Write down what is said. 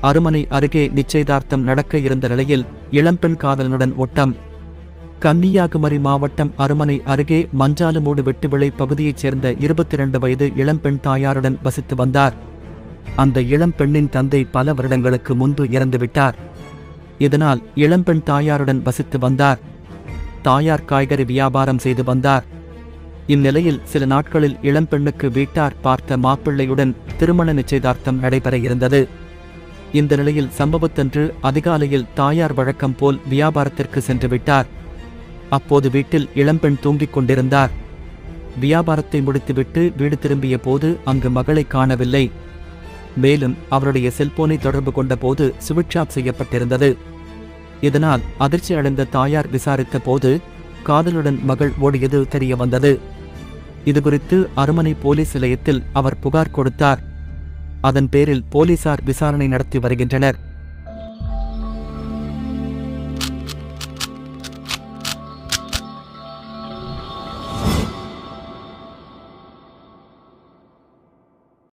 அருமனை அருகே நிச்சயதார்த்தம் நடக்க இருந்த நிலையில் இளம்பெண் காதலனுடன் ஓட்டம் கன்னியாகுமரி மாவட்டம் அருமனை அருகே மஞ்சாலுமூடு வெட்டுவிளை பகுதியைச் சேர்ந்த இருபத்தி இரண்டு வயது இளம்பெண் தாயாருடன் வசித்து வந்தார் அந்த இளம்பெண்ணின் தந்தை பல வருடங்களுக்கு முன்பு இறந்துவிட்டார் இதனால் இளம்பெண் தாயாருடன் வசித்து வந்தார் தாயார் காய்கறி வியாபாரம் செய்து வந்தார் இந்நிலையில் சில நாட்களில் இளம்பெண்ணுக்கு வீட்டார் பார்த்த மாப்பிள்ளையுடன் திருமண நிச்சயதார்த்தம் நடைபெற இருந்தது இந்த நிலையில் சம்பவத்தன்று அதிகாலையில் தாயார் வழக்கம் போல் வியாபாரத்திற்கு சென்று விட்டார் அப்போது வீட்டில் இளம்பெண் தூங்கிக் கொண்டிருந்தார் வியாபாரத்தை முடித்துவிட்டு வீடு திரும்பிய போது அங்கு மகளை காணவில்லை மேலும் அவருடைய செல்போனை தொடர்பு கொண்ட போது சுவிட்ச் ஆஃப் செய்யப்பட்டிருந்தது இதனால் அதிர்ச்சி அடைந்த தாயார் விசாரித்த போது காதலுடன் மகள் ஓடியது தெரிய வந்தது இதுகுறித்து அருமனை போலீஸ் நிலையத்தில் அவர் புகார் கொடுத்தார் அதன் பேரில் போலீசார் விசாரணை நடத்தி வருகின்றனர்